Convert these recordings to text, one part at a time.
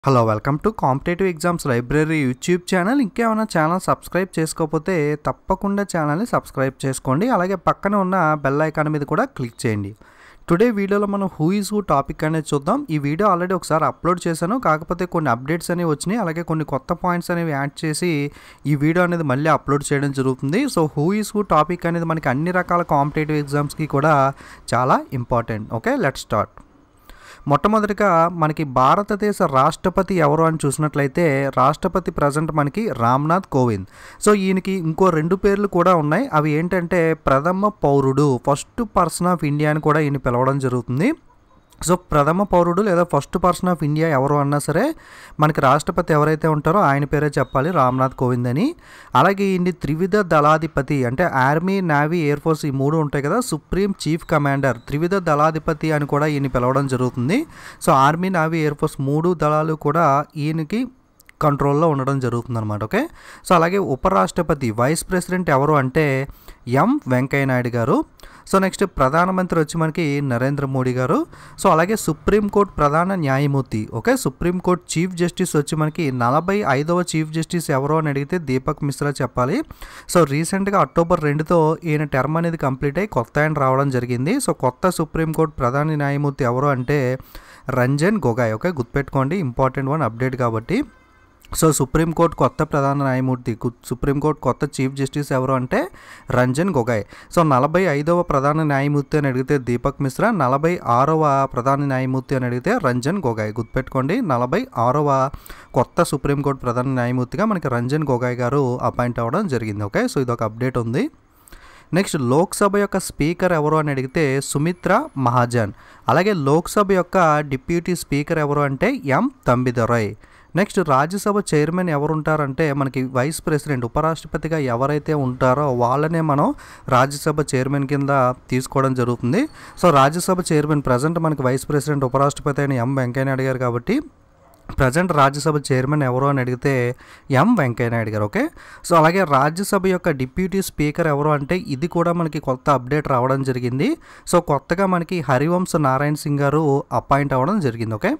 hello welcome to competitive exams library YouTube channel ఇంకేమైనా channel subscribe చేసుకోకపోతే తప్పకుండా ఛానల్ని సబ్స్క్రైబ్ చేసుకోండి అలాగే పక్కన ఉన్న బెల్ ఐకాన్ మీద కూడా క్లిక్ చేయండి టుడే వీడియోలో మనం హూ ఈజ్ హూ టాపిక్ అనేది చూద్దాం ఈ వీడియో ఆల్రెడీ ఒకసారి అప్లోడ్ చేశాను కాకపోతే కొన్ని అప్డేట్స్ అనేవి వచ్చినాయి అలాగే కొన్ని కొత్త పాయింట్స్ అనేవి యాడ్ చేసి ఈ వీడియో అనేది మళ్ళీ అప్లోడ్ చేయడం జరుగుతుంది so who is who topic అనేది మనకి అన్ని రకాల కాంపిటేటివ్ ఎగ్జామ్స్కి కూడా చాలా ఇంపార్టెంట్ ఓకే లెట్ స్టార్ట్ మొట్టమొదటిగా మనకి భారతదేశ రాష్ట్రపతి ఎవరు అని చూసినట్లయితే రాష్ట్రపతి ప్రజెంట్ మనకి రామ్నాథ్ కోవింద్ సో ఈయనకి ఇంకో రెండు పేర్లు కూడా ఉన్నాయి అవి ఏంటంటే ప్రథమ పౌరుడు ఫస్ట్ పర్సన్ ఆఫ్ ఇండియా అని కూడా ఈయన పిలవడం జరుగుతుంది సో ప్రథమ పౌరుడు లేదా ఫస్ట్ పర్సన్ ఆఫ్ ఇండియా ఎవరు అన్నా సరే మనకి రాష్ట్రపతి ఎవరైతే ఉంటారో ఆయన పేరే చెప్పాలి రామ్నాథ్ కోవింద్ అని అలాగే ఈయన్ని త్రివిధ దళాధిపతి అంటే ఆర్మీ నేవీ ఎయిర్ ఫోర్స్ ఈ మూడు ఉంటాయి కదా సుప్రీం చీఫ్ కమాండర్ త్రివిధ దళాధిపతి అని కూడా ఈయన పిలవడం జరుగుతుంది so army navy air force మూడు దళాలు కూడా ఈయనకి కంట్రోల్లో ఉండడం జరుగుతుంది అనమాట ఓకే సో అలాగే ఉపరాష్ట్రపతి వైస్ ప్రెసిడెంట్ ఎవరు అంటే ఎం వెంకయ్య నాయుడు గారు సో నెక్స్ట్ ప్రధానమంత్రి వచ్చి మనకి నరేంద్ర మోడీ గారు సో అలాగే సుప్రీంకోర్టు ప్రధాన న్యాయమూర్తి ఓకే సుప్రీంకోర్టు చీఫ్ జస్టిస్ వచ్చి మనకి నలభై ఐదవ చీఫ్ జస్టిస్ ఎవరో అని అడిగితే దీపక్ మిశ్రా చెప్పాలి సో రీసెంట్గా అక్టోబర్ రెండుతో ఈయన టర్మ్ అనేది కంప్లీట్ అయ్యి కొత్త ఆయన రావడం జరిగింది సో కొత్త సుప్రీంకోర్టు ప్రధాన న్యాయమూర్తి ఎవరు అంటే రంజన్ గొగాయ్ ఓకే గుర్తుపెట్టుకోండి ఇంపార్టెంట్ వన్ అప్డేట్ కాబట్టి సో సుప్రీంకోర్టు కొత్త ప్రధాన న్యాయమూర్తి కు- సుప్రీంకోర్టు కొత్త చీఫ్ జస్టిస్ ఎవరు అంటే రంజన్ గొగాయ్ సో నలభై ఐదవ ప్రధాన న్యాయమూర్తి అని అడిగితే దీపక్ మిశ్రా నలభై ఆరవ ప్రధాన న్యాయమూర్తి అని అడిగితే రంజన్ గొగాయ్ గుర్తుపెట్టుకోండి నలభై ఆరవ కొత్త సుప్రీంకోర్టు ప్రధాన న్యాయమూర్తిగా మనకి రంజన్ గొగాయ్ గారు అపాయింట్ అవ్వడం జరిగింది ఓకే సో ఇదొక అప్డేట్ ఉంది నెక్స్ట్ లోక్సభ యొక్క స్పీకర్ ఎవరు అని అడిగితే సుమిత్ర మహాజన్ అలాగే లోక్సభ యొక్క డిప్యూటీ స్పీకర్ ఎవరు అంటే M Thambidurai next Rajya Sabha chairman ఎవరు ఉంటారంటే మనకి వైస్ ప్రెసిడెంట్ ఉపరాష్ట్రపతిగా ఎవరైతే ఉంటారో వాళ్ళనే మనం రాజ్యసభ చైర్మన్ కింద తీసుకోవడం జరుగుతుంది సో రాజ్యసభ చైర్మన్ ప్రజెంట్ మనకి వైస్ ప్రెసిడెంట్ ఉపరాష్ట్రపతి అయిన ఎం వెంకయ్యనాయుడు గారు కాబట్టి ప్రజెంట్ రాజ్యసభ చైర్మన్ ఎవరు అని అడిగితే ఎం వెంకయ్యనాయుడు గారు ఓకే సో అలాగే రాజ్యసభ యొక్క డిప్యూటీ స్పీకర్ ఎవరు అంటే ఇది కూడా మనకి కొత్త అప్డేట్ రావడం జరిగింది సో కొత్తగా మనకి హరివంశ్ నారాయణ సింగ్ గారు అపాయింట్ అవ్వడం జరిగింది ఓకే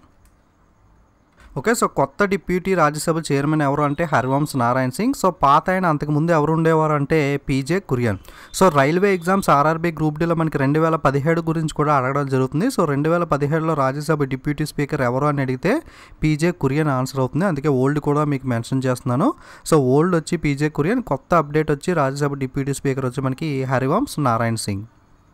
ఓకే సో కొత్త డిప్యూటీ రాజ్యసభ చైర్మన్ ఎవరు అంటే హరివంశ్ నారాయణ సింగ్ సో పాత ఆయన అంతకుముందు ఎవరు ఉండేవారు అంటే PJ Kurien so railway exams RRB group డీలో మనకి రెండు వేల పదిహేడు గురించి కూడా అడగడం జరుగుతుంది సో రెండు వేల పదిహేడులో రాజ్యసభ డిప్యూటీ స్పీకర్ ఎవరు అని అడిగితే పీజే కురియన్ ఆన్సర్ అవుతుంది అందుకే ఓల్డ్ కూడా మీకు మెన్షన్ చేస్తున్నాను సో ఓల్డ్ వచ్చి పీజే కురియన్ కొత్త అప్డేట్ వచ్చి రాజ్యసభ డిప్యూటీ స్పీకర్ వచ్చి మనకి హరివంశ్ నారాయణ సింగ్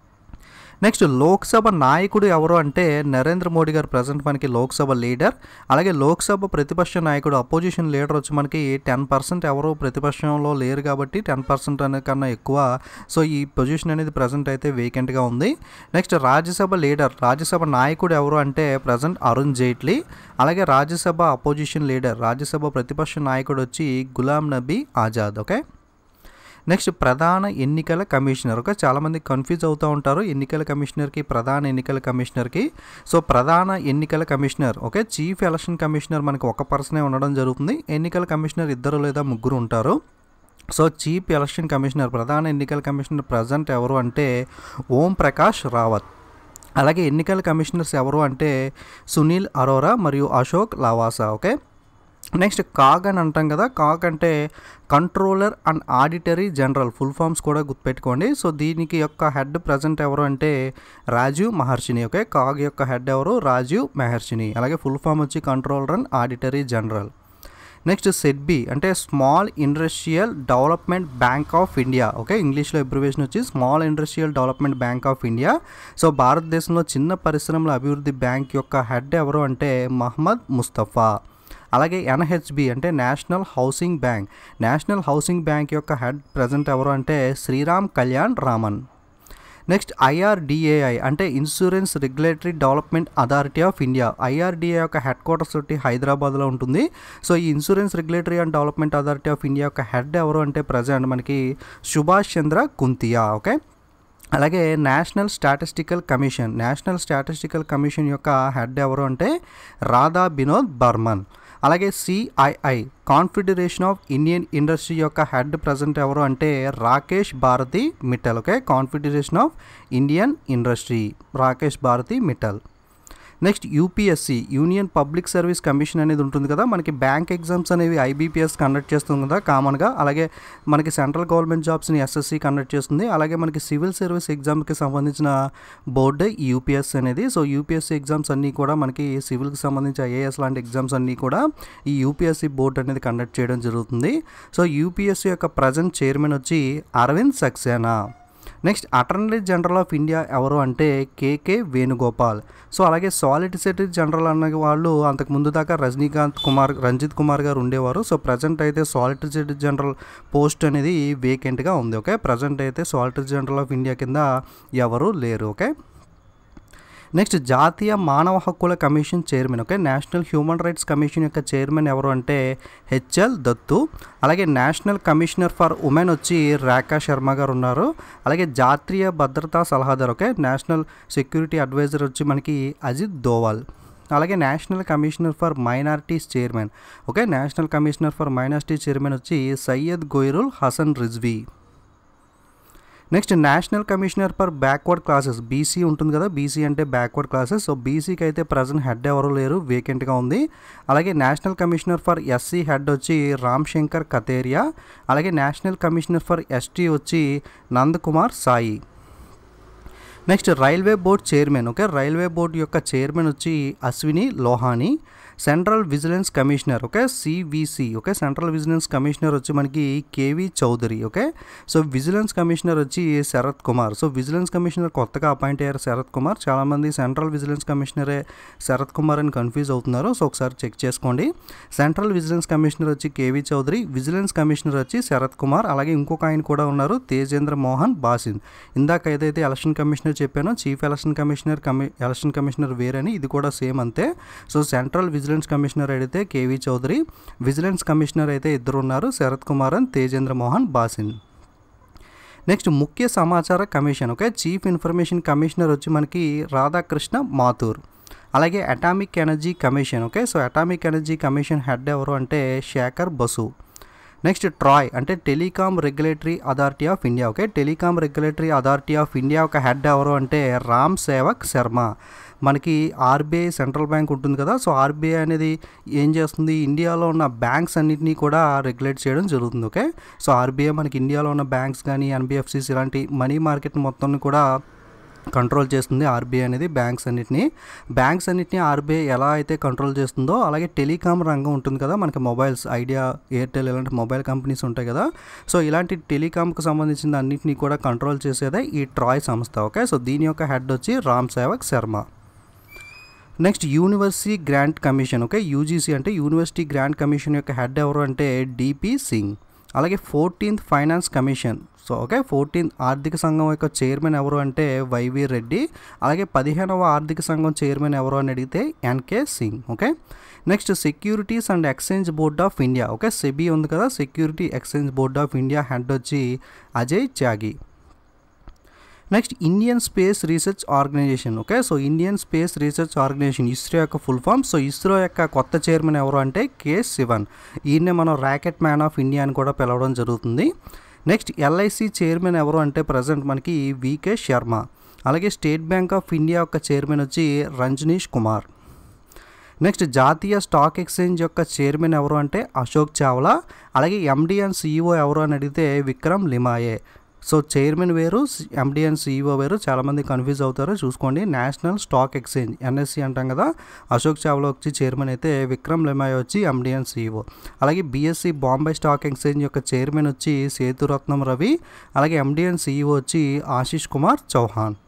నెక్స్ట్ లోక్సభ నాయకుడు ఎవరు అంటే నరేంద్ర మోడీ గారు ప్రజెంట్ మనకి లోక్సభ లీడర్ అలాగే లోక్సభ ప్రతిపక్ష నాయకుడు అపోజిషన్ లీడర్ వచ్చి మనకి టెన్ పర్సెంట్ ఎవరు ప్రతిపక్షంలో లేరు కాబట్టి టెన్ పర్సెంట్ అనే కన్నా ఎక్కువ సో ఈ పొజిషన్ అనేది ప్రజెంట్ అయితే వేకెంట్గా ఉంది నెక్స్ట్ రాజ్యసభ లీడర్ రాజ్యసభ నాయకుడు ఎవరు అంటే ప్రజెంట్ అరుణ్ జైట్లీ అలాగే రాజ్యసభ అపోజిషన్ లీడర్ రాజ్యసభ ప్రతిపక్ష నాయకుడు వచ్చి గులాం నబీ ఆజాద్ ఓకే నెక్స్ట్ ప్రధాన ఎన్నికల కమిషనర్ ఓకే చాలామంది కన్ఫ్యూజ్ అవుతూ ఉంటారు ఎన్నికల కమిషనర్కి ప్రధాన ఎన్నికల కమిషనర్కి సో ప్రధాన ఎన్నికల commissioner okay chief election commissioner మనకి ఒక పర్సనే ఉండడం జరుగుతుంది ఎన్నికల కమిషనర్ ఇద్దరు లేదా ముగ్గురు ఉంటారు సో చీఫ్ ఎలక్షన్ కమిషనర్ ప్రధాన ఎన్నికల కమిషనర్ ప్రజెంట్ ఎవరు అంటే ఓం ప్రకాష్ రావత్ అలాగే ఎన్నికల కమిషనర్స్ ఎవరు అంటే సునీల్ అరోరా మరియు Ashok Lavasa okay next CAG అని అంటాం కదా కాగ్ అంటే controller and auditory general full forms కూడా గుర్తుపెట్టుకోండి సో దీనికి యొక్క హెడ్ ప్రజెంట్ ఎవరు అంటే రాజీవ్ మహర్షిని ఓకే కాగ్ యొక్క హెడ్ ఎవరు రాజీవ్ మెహర్షిని అలాగే ఫుల్ ఫామ్ వచ్చి controller and auditory general next SIDBI అంటే small industrial development bank of India okay ఇంగ్లీష్లో అబ్రివేషన్ వచ్చి small industrial development bank of India so భారతదేశంలో చిన్న పరిశ్రమల అభివృద్ధి బ్యాంక్ యొక్క హెడ్ ఎవరు అంటే మహమ్మద్ ముస్తఫా అలాగే ఎన్హెచ్బి అంటే national housing bank national housing bank యొక్క హెడ్ ప్రజెంట్ ఎవరు అంటే శ్రీరామ్ కళ్యాణ్ రామన్ నెక్స్ట్ ఐఆర్డిఏఐ అంటే insurance regulatory development authority of India IRDA యొక్క హెడ్ క్వార్టర్స్ ఒకటి హైదరాబాద్లో ఉంటుంది సో ఈ insurance regulatory and development authority of India యొక్క హెడ్ ఎవరు అంటే ప్రజెంట్ మనకి సుభాష్ చంద్ర కుంతియా ఓకే అలాగే national statistical commission national statistical commission యొక్క హెడ్ ఎవరు అంటే రాధా బినోద్ బర్మన్ అలాగే CII confederation of Indian industry యొక్క హెడ్ ప్రజెంట్ ఎవరు అంటే Rakesh Bharti Mittal okay confederation of Indian industry Rakesh Bharti Mittal next UPSC union public service commission అనేది ఉంటుంది కదా మనకి బ్యాంక్ ఎగ్జామ్స్ అనేవి ఐబీపీఎస్ కండక్ట్ చేస్తుంది కదా కామన్గా అలాగే మనకి సెంట్రల్ గవర్నమెంట్ జాబ్స్ని ఎస్ఎస్సి కండక్ట్ చేస్తుంది అలాగే మనకి సివిల్ సర్వీస్ ఎగ్జామ్కి సంబంధించిన బోర్డు యూపీఎస్ అనేది సో యూపీఎస్సీ ఎగ్జామ్స్ అన్నీ కూడా మనకి సివిల్కి సంబంధించి ఐఏఎస్ లాంటి ఎగ్జామ్స్ అన్నీ కూడా ఈ యూపీఎస్సీ బోర్డు అనేది కండక్ట్ చేయడం జరుగుతుంది సో యూపీఎస్సీ యొక్క ప్రజెంట్ చైర్మన్ వచ్చి Arvind Saxena next attorney general of India ఎవరు అంటే కేకే వేణుగోపాల్ సో అలాగే సాలిసిటర్ జనరల్ అన్న వాళ్ళు అంతకు ముందు దాకా రజనీకాంత్ కుమార్ రంజిత్ కుమార్ గారు ఉండేవారు సో ప్రజెంట్ అయితే సాలిసిటర్ జనరల్ పోస్ట్ అనేది వేకెంట్గా ఉంది ఓకే ప్రజెంట్ అయితే సాలిసిటర్ జనరల్ ఆఫ్ ఇండియా కింద ఎవరు లేరు ఓకే నెక్స్ట్ జాతీయ మానవ హక్కుల commission chairman okay national human rights commission యొక్క చైర్మన్ ఎవరు అంటే హెచ్ఎల్ దత్తు అలాగే నేషనల్ కమిషనర్ ఫర్ ఉమెన్ వచ్చి రేఖా శర్మ గారు ఉన్నారు అలాగే జాతీయ భద్రతా సలహాదారు ఓకే నేషనల్ సెక్యూరిటీ అడ్వైజర్ వచ్చి మనకి అజిత్ దోవాల్ అలాగే national commissioner for minorities chairman okay national commissioner for minority chairman వచ్చి Syed Ghayorul Hasan Rizvi next national commissioner for backward classes BC ఉంటుంది కదా బీసీ అంటే బ్యాక్వర్డ్ క్లాసెస్ సో బీసీకి అయితే ప్రజెంట్ హెడ్ ఎవరు లేరు వేకెంట్గా ఉంది అలాగే national commissioner for SC head వచ్చి రామ్ శంకర్ కతేరియా అలాగే నేషనల్ కమిషనర్ ఫర్ ఎస్టీ వచ్చి Nandkumar Sai next railway board chairman okay railway board యొక్క చైర్మన్ వచ్చి Ashwani Lohani central vigilance commissioner okay CVC okay central vigilance commissioner వచ్చి మనకి KV Chowdary okay so vigilance commissioner వచ్చి Sharad Kumar so vigilance commissioner కొత్తగా appoint అయ్యారు శరత్ కుమార్ చాలామంది సెంట్రల్ విజిలెన్స్ కమిషనరే శరత్ కుమార్ అని కన్ఫ్యూజ్ అవుతున్నారు సో ఒకసారి చెక్ చేసుకోండి సెంట్రల్ విజిలెన్స్ కమిషనర్ వచ్చి కేవి చౌదరి విజిలెన్స్ కమిషనర్ వచ్చి శరత్ కుమార్ అలాగే ఇంకొక ఆయన కూడా ఉన్నారు తేజేంద్ర మోహన్ బాసిన్ ఇందాక ఏదైతే ఎలక్షన్ కమిషనర్ చెప్పానో చీఫ్ ఎలక్షన్ కమిషనర్ కమి ఎలక్షన్ కమిషనర్ వేరని ఇది కూడా సేమ్ అంతే సో సెంట్రల్ విజిలెన్స్ కమిషనర్ అయితే కేవీ చౌదరి విజిలెన్స్ కమిషనర్ అయితే ఇద్దరు ఉన్నారు శరత్ కుమార్ అండ్ తేజేంద్ర మోహన్ బాసిన్ నెక్స్ట్ ముఖ్య సమాచార commission okay chief information commissioner వచ్చి మనకి రాధాకృష్ణ మాథూర్ అలాగే atomic energy commission okay so atomic energy commission head ఎవరు అంటే శేఖర్ బసు నెక్స్ట్ ట్రాయ్ అంటే telecom regulatory authority of India okay telecom regulatory authority of India ఒక హెడ్ ఎవరు అంటే రామ్ సేవక్ శర్మ మనకి ఆర్బీఐ సెంట్రల్ బ్యాంక్ ఉంటుంది కదా సో ఆర్బీఐ అనేది ఏం చేస్తుంది ఇండియాలో ఉన్న బ్యాంక్స్ అన్నింటినీ కూడా రెగ్యులేట్ చేయడం జరుగుతుంది ఓకే సో ఆర్బీఐ మనకి ఇండియాలో ఉన్న బ్యాంక్స్ కానీ ఎన్బిఎఫ్సిస్ ఇలాంటి మనీ మార్కెట్ మొత్తాన్ని కూడా కంట్రోల్ చేస్తుంది ఆర్బీఐ అనేది బ్యాంక్స్ అన్నిటిని బ్యాంక్స్ అన్నిటిని ఆర్బీఐ ఎలా అయితే కంట్రోల్ చేస్తుందో అలాగే టెలికాం రంగం ఉంటుంది కదా మనకి మొబైల్స్ ఐడియా ఎయిర్టెల్ ఇలాంటి మొబైల్ కంపెనీస్ ఉంటాయి కదా సో ఇలాంటి టెలికాంకి సంబంధించిన అన్నింటినీ కూడా కంట్రోల్ చేసేదే ఈ ట్రాయ్ సంస్థ ఓకే సో దీని యొక్క హెడ్ వచ్చి Ram Sewak Sharma next university grant commission okay UGC అంటే యూనివర్సిటీ గ్రాంట్ కమిషన్ యొక్క హెడ్ ఎవరు అంటే డిపి సింగ్ అలాగే fourteenth finance commission so okay fourteenth ఆర్థిక సంఘం యొక్క చైర్మన్ ఎవరు అంటే వైవి రెడ్డి అలాగే పదిహేనవ ఆర్థిక సంఘం చైర్మన్ ఎవరు అని అడిగితే NK Singh okay next securities and exchange board of India okay SEBI ఉంది కదా security exchange board of India head వచ్చి Ajay Tyagi next Indian space research organisation okay so Indian space research organisation ISRO యొక్క ఫుల్ ఫామ్ సో ఇస్రో యొక్క కొత్త chairman ఎవరు అంటే కే శివన్ ఈయన్నే మనం racket man of India అని కూడా పిలవడం జరుగుతుంది నెక్స్ట్ ఎల్ఐసి చైర్మన్ ఎవరు అంటే ప్రజెంట్ మనకి వికే శర్మ అలాగే స్టేట్ బ్యాంక్ ఆఫ్ ఇండియా యొక్క చైర్మన్ వచ్చి రంజనీష్ కుమార్ నెక్స్ట్ జాతీయ స్టాక్ ఎక్స్చేంజ్ యొక్క చైర్మన్ ఎవరు అంటే అశోక్ చావ్లా అలాగే ఎండి అండ్ సిఇఓ ఎవరు అని అడిగితే విక్రమ్ లిమాయే సో చైర్మన్ వేరు ఎండి అండ్ సిఇఓ వేరు చాలామంది కన్ఫ్యూజ్ అవుతారు చూసుకోండి నేషనల్ స్టాక్ ఎక్స్చేంజ్ ఎన్ఎస్సి అంటాం కదా అశోక్ చావ్లా వచ్చి చైర్మన్ అయితే విక్రమ్ లెమాయ్ వచ్చి ఎండి అండ్ సిఇఓ అలాగే బీఎస్సీ బాంబే స్టాక్ ఎక్స్చేంజ్ యొక్క చైర్మన్ వచ్చి సేతురత్నం రవి అలాగే ఎండి అండ్ సిఇఓ వచ్చి Ashish Kumar Chauhan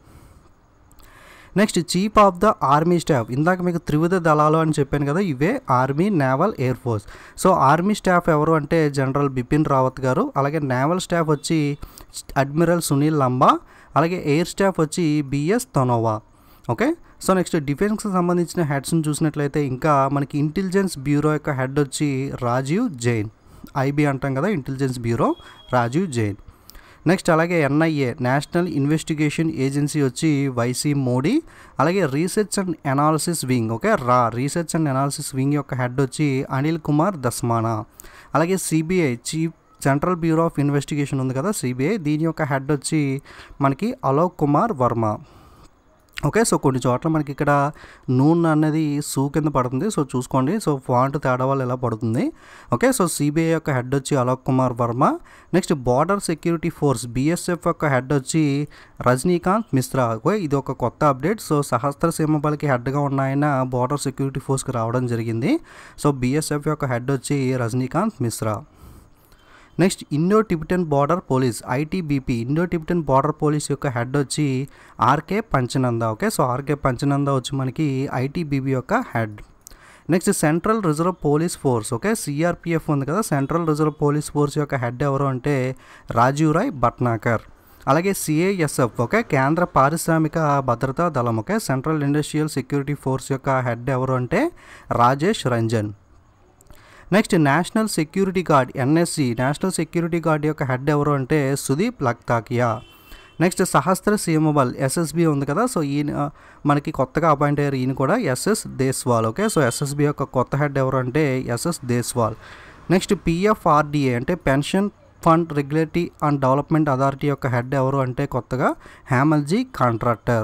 next chief of the army staff ఇందాక మీకు త్రివిధ దళాలు అని చెప్పాను కదా ఇవే army naval air force so army staff ఎవరు అంటే జనరల్ బిపిన్ రావత్ గారు అలాగే నేవల్ స్టాఫ్ వచ్చి అడ్మిరల్ సునీల్ లంబా అలాగే ఎయిర్ స్టాఫ్ వచ్చి BS Dhanoa okay so next డిఫెన్స్కి సంబంధించిన హెడ్స్ని చూసినట్లయితే ఇంకా మనకి ఇంటెలిజెన్స్ బ్యూరో యొక్క హెడ్ వచ్చి రాజీవ్ జైన్ ఐబీ అంటాం కదా intelligence bureau Rajiv Jain next అలాగే ఎన్ఐఏ నేషనల్ ఇన్వెస్టిగేషన్ ఏజెన్సీ వచ్చి వైసీ మోడీ అలాగే research and analysis wing okay రా రీసెర్చ్ అండ్ ఎనాలిసిస్ వింగ్ యొక్క హెడ్ వచ్చి అనిల్ కుమార్ దస్మానా అలాగే CBI chief central bureau of investigation ఉంది కదా సిబిఐ దీని యొక్క హెడ్ వచ్చి మనకి అలోక్ కుమార్ వర్మ ఓకే సో కొన్ని చోట్ల మనకి ఇక్కడ నూనె అనేది సూ కింద పడుతుంది సో చూసుకోండి సో ఫాంట్ తేడా వల్ల ఎలా పడుతుంది ఓకే సో సిబిఐ యొక్క హెడ్ వచ్చి Alok Kumar Verma next border security force BSF యొక్క హెడ్ వచ్చి రజనీకాంత్ మిశ్రా ఓకే ఇది ఒక కొత్త అప్డేట్ సో సహస్ర సీమ బలకి హెడ్గా ఉన్న ఆయన బార్డర్ సెక్యూరిటీ ఫోర్స్కి రావడం జరిగింది సో బీఎస్ఎఫ్ యొక్క హెడ్ వచ్చి Rajnikant Mishra next Indo Tibetan border police ITBP Indo Tibetan border police యొక్క హెడ్ వచ్చి RK Pachnanda okay so RK Pachnanda వచ్చి మనకి ఐటీబీబీ యొక్క head next central reserve police force okay CRPF ఉంది కదా సెంట్రల్ రిజర్వ్ పోలీస్ ఫోర్స్ యొక్క హెడ్ ఎవరు అంటే రాజీవ్ రాయ్ భట్నాకర్ అలాగే సిఏఎస్ఎఫ్ ఓకే కేంద్ర పారిశ్రామిక భద్రతా దళం okay central industrial security force యొక్క హెడ్ ఎవరు అంటే Rajesh Ranjan next national security guard NSG national security guard యొక్క హెడ్ ఎవరు అంటే సుదీప్ లక్తాకియా నెక్స్ట్ సహస్ర సీమబల్ ఎస్ఎస్బి ఉంది కదా సో ఈయన మనకి కొత్తగా అపాయింట్ అయ్యారు ఈయన కూడా SS Deswal okay so SSB యొక్క కొత్త హెడ్ ఎవరు అంటే ఎస్ఎస్ దేశ్వాల్ నెక్స్ట్ పిఎఫ్ఆర్డిఏ అంటే pension fund regulatory and development authority యొక్క హెడ్ ఎవరు అంటే కొత్తగా హ్యామల్జీ Contractor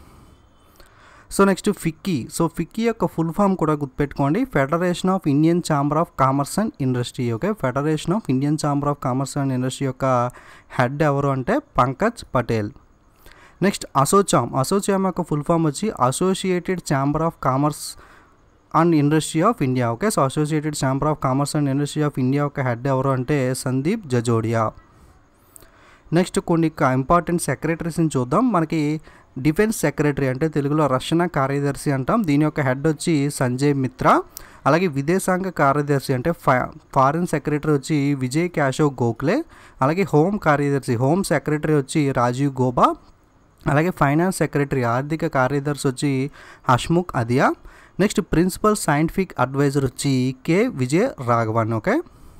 so next FICCI so FICCI యొక్క ఫుల్ ఫామ్ కూడా గుర్తుపెట్టుకోండి federation of Indian chamber of commerce and industry okay federation of Indian chamber of commerce and industry యొక్క head ఎవరు అంటే Pankaj Patel next ASSOCHAM ASSOCHAM యొక్క ఫుల్ ఫామ్ వచ్చి associated chamber of commerce and industry of India okay so associated chamber of commerce and industry of India యొక్క head ఎవరు అంటే Sandeep Jajodia next కొన్ని important సెక్రటరీస్ని చూద్దాం మనకి డిఫెన్స్ సెక్రటరీ అంటే తెలుగులో రక్షణ కార్యదర్శి అంటాం దీని యొక్క హెడ్ వచ్చి సంజయ్ మిత్రా అలాగే విదేశాంగ కార్యదర్శి అంటే ఫారిన్ సెక్రటరీ వచ్చి విజయ్ క్యాషవ్ గోఖలే అలాగే హోమ్ కార్యదర్శి హోమ్ సెక్రటరీ వచ్చి రాజీవ్ గోబా అలాగే ఫైనాన్స్ సెక్రటరీ ఆర్థిక కార్యదర్శి వచ్చి Hasmukh Adhia next principal scientific adviser వచ్చి K Vijay Raghavan okay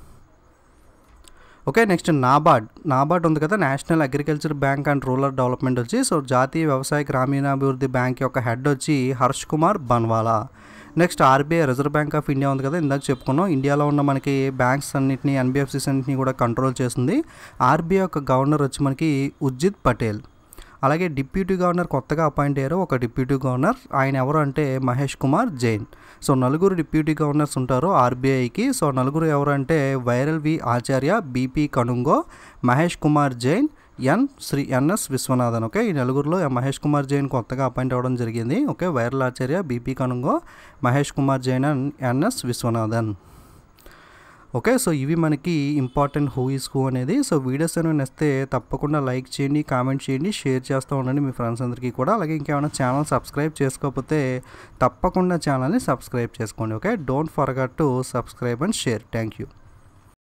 okay next NABARD NABARD ఉంది కదా national agriculture bank and rural development వచ్చి సో జాతీయ వ్యవసాయ గ్రామీణాభివృద్ధి బ్యాంక్ యొక్క హెడ్ వచ్చి Harsh Kumar Bhanwala next RBI reserve bank of India ఉంది కదా ఇందాక చెప్పుకున్నాం ఇండియాలో ఉన్న మనకి బ్యాంక్స్ అన్నింటినీ ఎన్బిఎఫ్సిస్ అన్నింటినీ కూడా కంట్రోల్ చేస్తుంది ఆర్బీఐ యొక్క గవర్నర్ వచ్చి మనకి ఉజ్జిత్ పటేల్ అలాగే డిప్యూటీ గవర్నర్ కొత్తగా అపాయింట్ అయ్యారు ఒక డిప్యూటీ గవర్నర్ ఆయన ఎవరు అంటే మహేష్ కుమార్ జైన్ సో నలుగురు డిప్యూటీ గవర్నర్స్ ఉంటారు ఆర్బీఐకి సో నలుగురు ఎవరు అంటే Viral V Acharya BP Kanungo Mahesh Kumar Jain N Shri NS Vishwanathan okay ఈ నలుగురిలో మహేష్ కుమార్ జైన్ కొత్తగా అపాయింట్ అవ్వడం జరిగింది okay Viral Acharya BP Kanungo Mahesh Kumar Jain and NS Vishwanathan okay so ఇవి మనకి ఇంపార్టెంట్ హూ ఈస్ హూ అనేది సో వీడియోస్ ఏమైనా నచ్చితే తప్పకుండా లైక్ చేయండి కామెంట్ చేయండి షేర్ చేస్తూ ఉండండి మీ ఫ్రెండ్స్ అందరికీ కూడా అలాగే ఇంకేమైనా ఛానల్ సబ్స్క్రైబ్ చేసుకోకపోతే తప్పకుండా ఛానల్ని సబ్స్క్రైబ్ చేసుకోండి okay don't forget to subscribe and share thank you